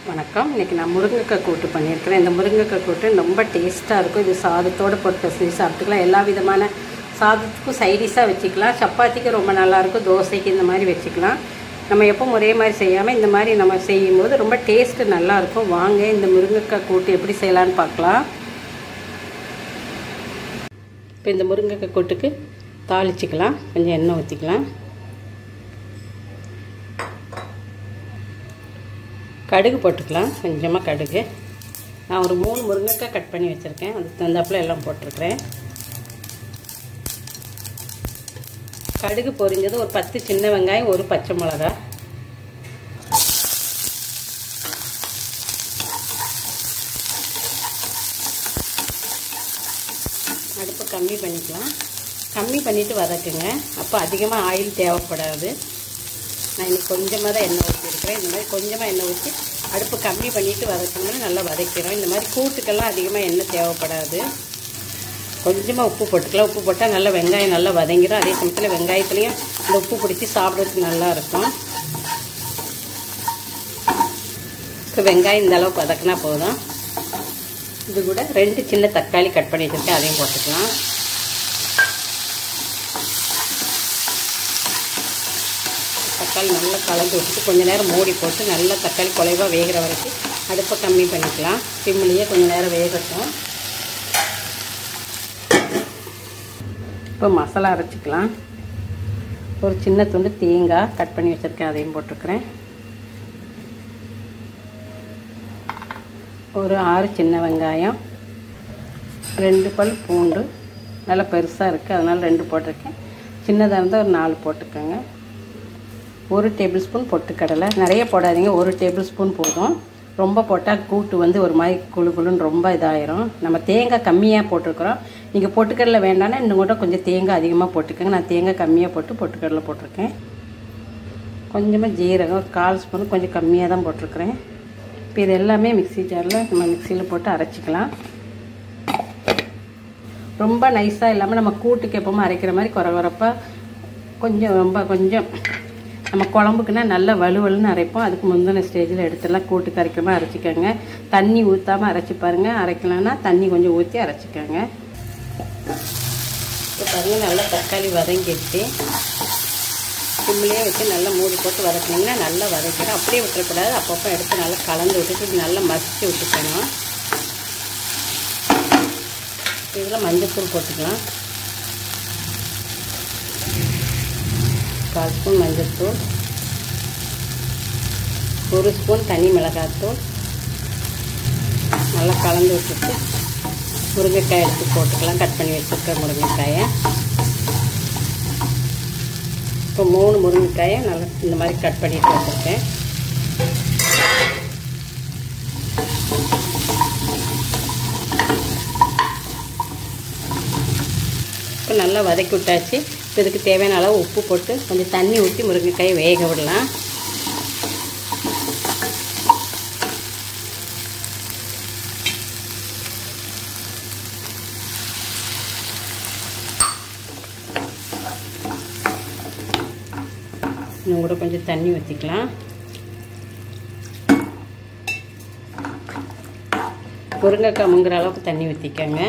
வணக்கம் இன்றைக்கி நான் முருங்கைக்காய் கூட்டு பண்ணியிருக்கிறேன் இந்த முருங்கைக்காய் கூட்டு ரொம்ப டேஸ்ட்டாக இருக்கும் இது சாதத்தோடு போட்டு பிசைஞ்சு சாப்பிட்டுக்கலாம் எல்லா விதமான சாதத்துக்கும் சைடிஷாக வச்சுக்கலாம் சப்பாத்திக்கு ரொம்ப நல்லாயிருக்கும் தோசைக்கு இந்த மாதிரி வச்சுக்கலாம் நம்ம எப்போ ஒரே மாதிரி செய்யாமல் இந்த மாதிரி நம்ம செய்யும்போது ரொம்ப டேஸ்ட்டு நல்லாயிருக்கும் வாங்க இந்த முருங்கைக்காய் கூட்டு எப்படி செய்யலான்னு பார்க்கலாம் இப்போ இந்த முருங்கைக்காய் கூட்டுக்கு தாளிச்சிக்கலாம் கொஞ்சம் எண்ணெய் ஊற்றிக்கலாம் கடுகு போட்டுக்கலாம் கொஞ்சமாக கடுகு நான் ஒரு மூணு முருங்கைக்காய் கட் பண்ணி வச்சுருக்கேன் அதுக்கு தகுந்தாப்பில் எல்லாம் போட்டிருக்கிறேன் கடுகு பொரிஞ்சது ஒரு பத்து சின்ன வெங்காயம் ஒரு பச்சை மிளகா அடுப்பை கம்மி பண்ணிக்கலாம் கம்மி பண்ணிவிட்டு வதக்குங்க அப்போ அதிகமாக ஆயில் தேவைப்படாது நான் இன்னைக்கு கொஞ்சமாக தான் எண்ணெய் ஊற்றிருக்கிறேன் இந்த மாதிரி கொஞ்சமாக எண்ணெய் ஊற்றி அடுப்பு கம்மி பண்ணிவிட்டு வதக்கணும்னு நல்லா வதக்கிறோம் இந்த மாதிரி கூட்டுக்கெல்லாம் அதிகமாக எண்ணெய் தேவைப்படாது கொஞ்சமாக உப்பு போட்டுக்கலாம் உப்பு போட்டால் நல்லா வெங்காயம் நல்லா வதங்கிடும் அதே சமயத்தில் வெங்காயத்துலேயும் இந்த உப்பு பிடிச்சி சாப்பிட்றதுக்கு நல்லாயிருக்கும் இப்போ வெங்காயம் இந்த அளவுக்கு வதக்கினா போதும் இது கூட ரெண்டு சின்ன தக்காளி கட் பண்ணி வச்சுருக்கேன் அதையும் போட்டுக்கலாம் தக்காளி நல்லா கலந்து விட்டுட்டு கொஞ்சம் நேரம் மூடி போட்டு நல்லா தக்காளி குலைவாக வேகிற வரைக்கும் அடுப்பை கம்மி பண்ணிக்கலாம் சிம்மிலேயே கொஞ்சம் நேரம் வேகட்டும் இப்போ மசாலா அரைச்சிக்கலாம் ஒரு சின்ன துண்டு தேங்காய் கட் பண்ணி வச்சுருக்கேன் அதையும் போட்டிருக்கிறேன் ஒரு ஆறு சின்ன வெங்காயம் ரெண்டு பல் பூண்டு நல்லா பெருசாக இருக்குது அதனால் ரெண்டு போட்டிருக்கேன் சின்னதாக இருந்தால் ஒரு நாலு போட்டுக்கோங்க ஒரு டேபிள் ஸ்பூன் பொட்டுக்கடலை நிறைய போடாதீங்க ஒரு டேபிள் ஸ்பூன் போதும் ரொம்ப போட்டால் கூட்டு வந்து ஒரு மாதிரி குழு குழுன்னு ரொம்ப இதாயிரும் நம்ம தேங்காய் கம்மியாக போட்டிருக்கிறோம் நீங்கள் பொட்டுக்கடலை வேண்டாம்னா இன்னும் கூட கொஞ்சம் தேங்காய் அதிகமாக போட்டுக்கோங்க நான் தேங்காய் கம்மியாக போட்டு பொட்டுக்கடலை போட்டிருக்கேன் கொஞ்சமாக ஜீரகம் ஒரு கால் ஸ்பூன் கொஞ்சம் கம்மியாக தான் போட்டிருக்கிறேன் இப்போ இது எல்லாமே மிக்சி ஜாரில் நம்ம மிக்சியில் போட்டு அரைச்சிக்கலாம் ரொம்ப நைஸாக இல்லாமல் நம்ம கூட்டுக்கு எப்போவுமே அரைக்கிற மாதிரி குறை குறப்பாக கொஞ்சம் ரொம்ப கொஞ்சம் நம்ம குழம்புக்குன்னா நல்லா வலுவலுன்னு அரைப்போம் அதுக்கு முந்தின ஸ்டேஜில் எடுத்துடலாம் கூட்டு கரைக்காமல் அரைச்சிக்கோங்க தண்ணி ஊற்றாமல் அரைச்சி பாருங்கள் அரைக்கலான்னா தண்ணி கொஞ்சம் ஊற்றி அரைச்சிக்கோங்க இப்போ பாருங்கள் நல்லா தக்காளி வதங்கிடுச்சு சிம்லேயே வச்சு நல்லா மூடி போட்டு வதக்கினீங்கன்னா நல்லா வதக்கிடும் அப்படியே விட்டுறக்கூடாது அப்பப்போ எடுத்து நல்லா கலந்து விட்டுட்டு நல்லா மசிச்சு விட்டுக்கணும் இதில் மஞ்சள்தூள் போட்டுக்கலாம் கால் ஸ்பூன் மஞ்சள்தூள் ஒரு ஸ்பூன் தனி மிளகாத்தூள் நல்லா கலந்து விட்டுட்டு முருங்கைக்காய் எடுத்து போட்டுக்கலாம் கட் பண்ணி வச்சுருக்க முருங்கைக்காயை இப்போ மூணு முருங்கைக்காயை நல்லா இந்த மாதிரி கட் பண்ணிட்டு வச்சுருக்கேன் இப்போ நல்லா வதக்கி விட்டாச்சு இதுக்கு தேவையான அளவு உப்பு போட்டு கொஞ்சம் தண்ணி ஊற்றி முருங்கைக்காயை வேக விடலாம் இன்னும் கூட கொஞ்சம் தண்ணி ஊற்றிக்கலாம் முருங்கைக்காய் முங்குற அளவுக்கு தண்ணி ஊற்றிக்கோங்க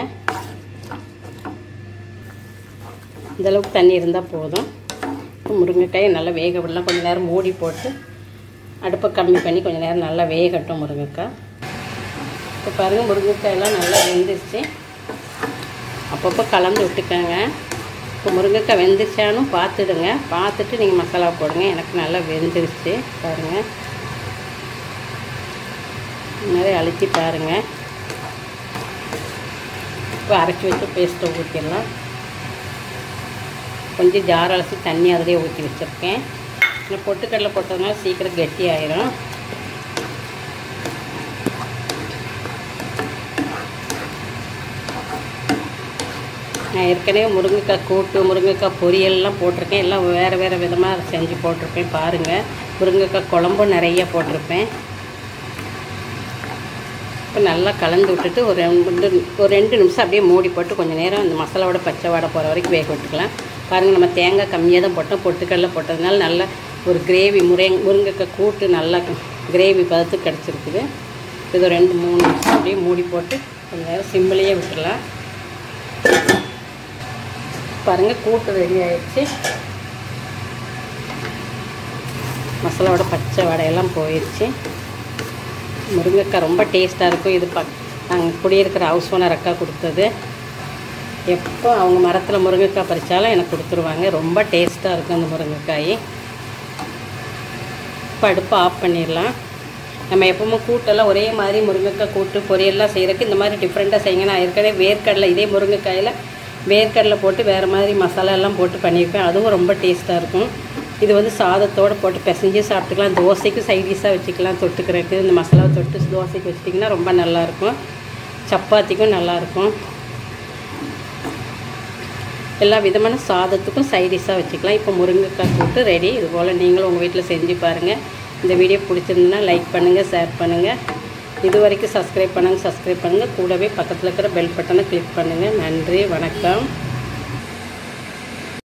இந்த அளவுக்கு தண்ணி இருந்தால் போதும் முருங்கைக்காயை நல்லா வேக விடலாம் கொஞ்சம் நேரம் மூடி போட்டு அடுப்பை கம்மி பண்ணி கொஞ்சம் நேரம் நல்லா வேகட்டும் முருங்கைக்காய் இப்போ பாருங்கள் முருங்கைக்காயெல்லாம் நல்லா வெந்துருச்சு அப்பப்போ கலந்து விட்டுக்கோங்க இப்போ முருங்கைக்காய் வெந்துருச்சானும் பார்த்துடுங்க பார்த்துட்டு நீங்கள் மசாலா போடுங்க எனக்கு நல்லா வெந்துருச்சு பாருங்கள் நிறைய அழுத்தி பாருங்கள் இப்போ அரைச்சி வச்சு பேஸ்ட்டை ஊற்றிடலாம் கொஞ்சம் ஜார் அலசி தண்ணி அதிலே ஊற்றி வச்சுருக்கேன் இந்த பொட்டுக்கடலை போட்டதுனால சீக்கிரம் கெட்டி ஆயிரும் நான் ஏற்கனவே முருங்கைக்காய் கூட்டு முருங்கைக்காய் பொரியல்லாம் போட்டிருக்கேன் எல்லாம் வேறு வேறு விதமாக செஞ்சு போட்டிருப்பேன் பாருங்கள் முருங்கைக்காய் குழம்பும் நிறைய போட்டிருப்பேன் இப்போ நல்லா கலந்து விட்டுட்டு ஒரு ரெண்டு ஒரு ரெண்டு நிமிஷம் அப்படியே மூடி போட்டு கொஞ்சம் நேரம் இந்த மசாலாவோட பச்சை வாடை போகிற வரைக்கும் வேக விட்டுக்கலாம் பாருங்கள் நம்ம தேங்காய் கம்மியாக தான் போட்டோம் பொட்டுக்கடலை போட்டதுனால நல்லா ஒரு கிரேவி முருங் முருங்கைக்காய் கூட்டு நல்லா கிரேவி பார்த்து கிடச்சிருக்குது இது ரெண்டு மூணு நிமிஷம் அப்படியே மூடி போட்டு கொஞ்ச நேரம் சிம்பிளையே விட்டுடலாம் பாருங்கள் கூட்டு ரெடி ஆயிடுச்சு மசாலாவோட பச்சை வடையெல்லாம் போயிடுச்சு முருங்கைக்காய் ரொம்ப டேஸ்ட்டாக இருக்கும் இது பக் நாங்கள் குடியிருக்கிற ஹவுஸ் ஓனர் அக்கா கொடுத்தது எப்போ அவங்க மரத்தில் முருங்கைக்காய் பறித்தாலும் எனக்கு கொடுத்துருவாங்க ரொம்ப டேஸ்ட்டாக இருக்கும் அந்த முருங்கைக்காய் இப்போ அடுப்பை ஆஃப் பண்ணிடலாம் நம்ம எப்பவுமே கூட்டெல்லாம் ஒரே மாதிரி முருங்கைக்காய் கூட்டு பொரியல்லாம் செய்கிறதுக்கு இந்த மாதிரி டிஃப்ரெண்ட்டாக செய்யுங்க நான் ஏற்கனவே வேர்க்கடலை இதே முருங்கைக்காயில் வேர்க்கடலை போட்டு வேறு மாதிரி மசாலா எல்லாம் போட்டு பண்ணியிருப்பேன் அதுவும் ரொம்ப டேஸ்ட்டாக இருக்கும் இது வந்து சாதத்தோடு போட்டு பிசைஞ்சு சாப்பிட்டுக்கலாம் தோசைக்கும் சைடிஷாக வச்சுக்கலாம் தொட்டுக்கிறதுக்கு இந்த மசாலாவை தொட்டு தோசைக்கு வச்சிட்டிங்கன்னா ரொம்ப நல்லாயிருக்கும் சப்பாத்திக்கும் நல்லாயிருக்கும் எல்லா விதமான சாதத்துக்கும் சைடிஷாக வச்சுக்கலாம் இப்போ முருங்கைக்காய் கூட்டு ரெடி இது போல் நீங்களும் உங்கள் வீட்டில் செஞ்சு பாருங்கள் இந்த வீடியோ பிடிச்சிருந்துன்னா லைக் பண்ணுங்கள் ஷேர் பண்ணுங்கள் இது வரைக்கும் சப்ஸ்கிரைப் பண்ணுங்கள் சப்ஸ்கிரைப் பண்ணுங்கள் கூடவே பக்கத்தில் இருக்கிற பெல் பட்டனை கிளிக் பண்ணுங்கள் நன்றி வணக்கம்